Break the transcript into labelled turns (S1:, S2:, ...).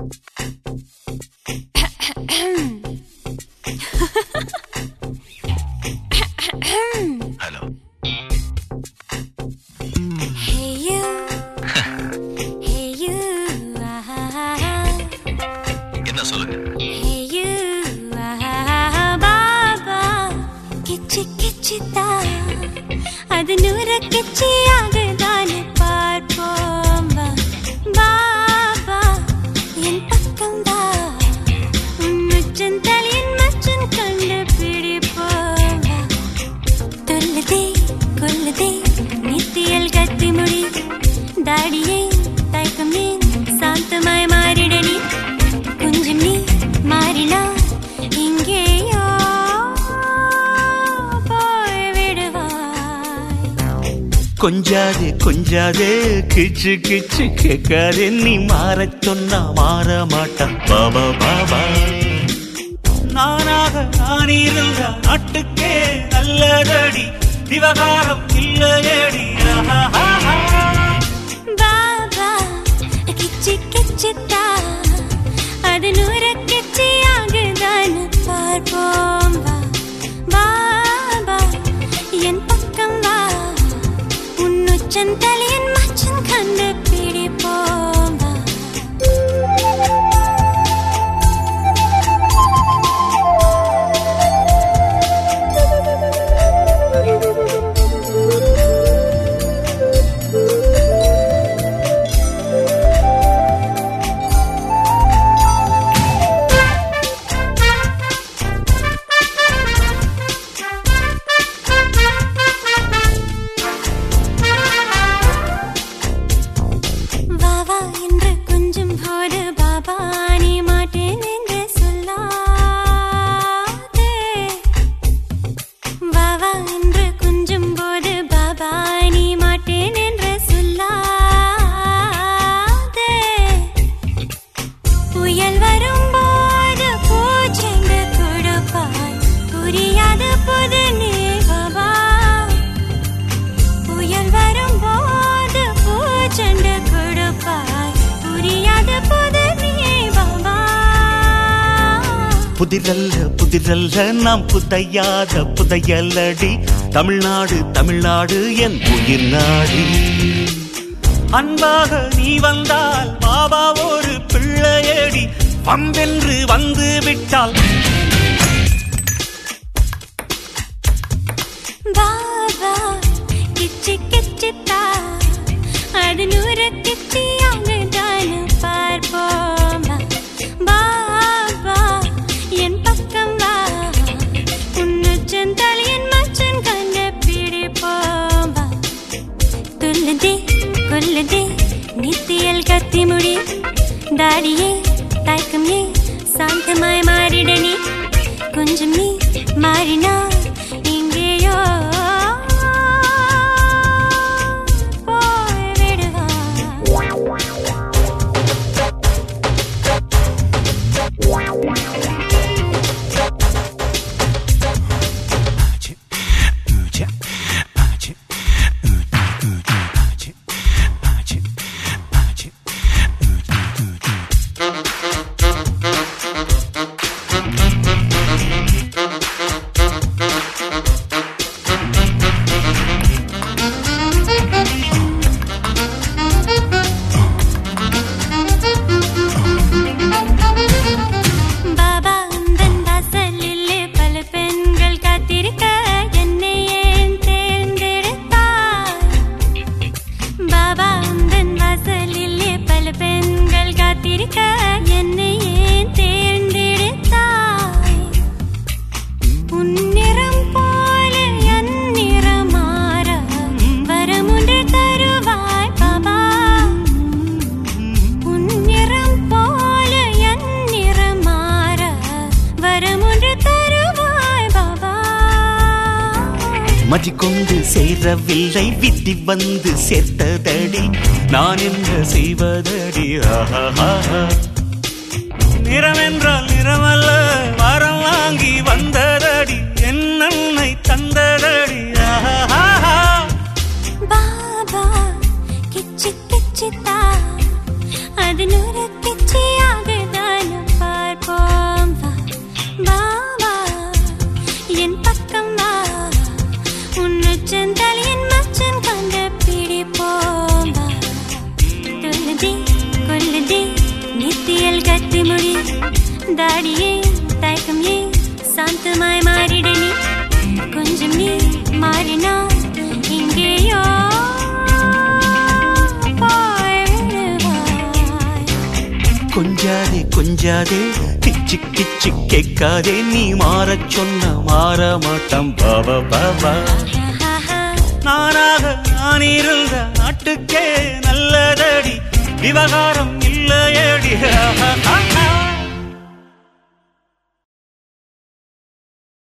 S1: Hello
S2: Hey you, hey you, ah,
S1: என்ன சொல்லுங்க
S2: hey you, ah, Baba கிச்சி கிச்சிதா அது நூற கிச்சியாகுதான் பார்ப்போம் வா. பாபா என் பக்கம் வா உன் மச்சன் தலையின் மச்சன் கண்டு பிடிப்போம் வா. தொல்லுதே கொல்லுதே நித்தியல் கத்தி முடி தாடியே தயக்கம் ஏன் சாந்தமாய் மாறிட நீ கொஞ்சம் நீ மாறினா இங்கேயோ போய் விடுவாய்
S3: கொஞ்சாதே கொஞ்சாதே கிச்சு கிச்சு கேட்காதே நீ மாறச் சொன்னா மாற மாட்டான் பாபா பாபா நானாக நான் இருந்த நாட்டுக்கே நல்லதடி விவகாரம் இல்லையடி ஆஹாஹாஹா.
S2: பாபா கிச்சி கிச்சித்தா அது நூற கிச்சியாகுதான் பார்ப்போம் வா பாபா என் பக்கம் வா உன் உச்சன் தலையன் மச்சன் கண்டு பிடிப்போம் வா வா வா என்று கொஞ்சம் போது பாபா நீ மாட்டேன் என்று சொல்லாதே வா வா என்று கொஞ்சம் போது பாபா நீ மாட்டேன் என்று சொல்லாதே புயல் வரும்போது பூச்செண்டு கொடுப்பாய் புரியாத புது நீ பாபா புயல் வரும்போது பூச்செண்டு கொடுப்பாய் புரியாத புது நீ பாபா
S3: புதிரல்ல புதிரல்ல நாம் புதையாத புதையலடி தமிழ்நாடு தமிழ்நாடு என் உயிர் நாடி அன்பாக நீ வந்தால் பாபா ஒரு பிள்ளையடி வந்தென்று வந்து விட்டால்
S2: பாபா கிச்சி கிச்சித்தா அது நூறு கிச்சியாக தானு பார்ப்போம் வா. பாபா என் பக்கம் வா உன்னுச்சன் தலையன் மச்சன் கண்டு பிடிப்போம் வா. துள்ளுதே கொல்லுதே நித்தியல் கத்தி முடி தாடியே தயக்கம் ஏ சாந்தமாய் மாறிட நீ கொஞ்சம் நீ மாறினா இங்கேயோ போய் விடுவாய் பாபா உந்தன் வாசலில் பல பெண்கள் காத்திருக்க என்னை ஏன் தேர்ந்தெடுத்தாய் பாபா உந்தன் வாசலில் பல பெண்கள் காத்திருக்க என்னை ஏன் தேர்ந்தெடுத்தாய் உன் நிறம் போல என் நிறம் மாற வரமுன்று தருவாய் பாபா உன் நிறம் போல என் நிறம் மாற வரமுன்று தருவாய் பாபா
S3: மதி கொண்டு சேரவில்லை விதி வந்து சேர்த்ததடி நான் என்ன செய்வதடி ஆஹாஹாஹா. நிறம் என்றால் நிறமல்ல வரம் வாங்கி வந்ததடி என் அன்னை தந்ததடி ஆஹாஹாஹா.
S2: பாபா கிச்சி கிச்சித்தா அது நூறு கிச்சியாக தாடியே தயக்கம் ஏன் சாந்தமாய் மாறிட நீ கொஞ்சம் நீ மாறினா இங்கேயோ போய் விடுவாய்
S3: கொஞ்சாதே கொஞ்சாதே கிச்சு கிச்சு கேட்காதே நீ மாறச் சொன்ன மாற மாட்டான் பாபா பாபா
S2: ஆஹா
S3: நானாக நான் இருந்த நாட்டுக்கே நல்லதடி விவகாரம் இல்லையடி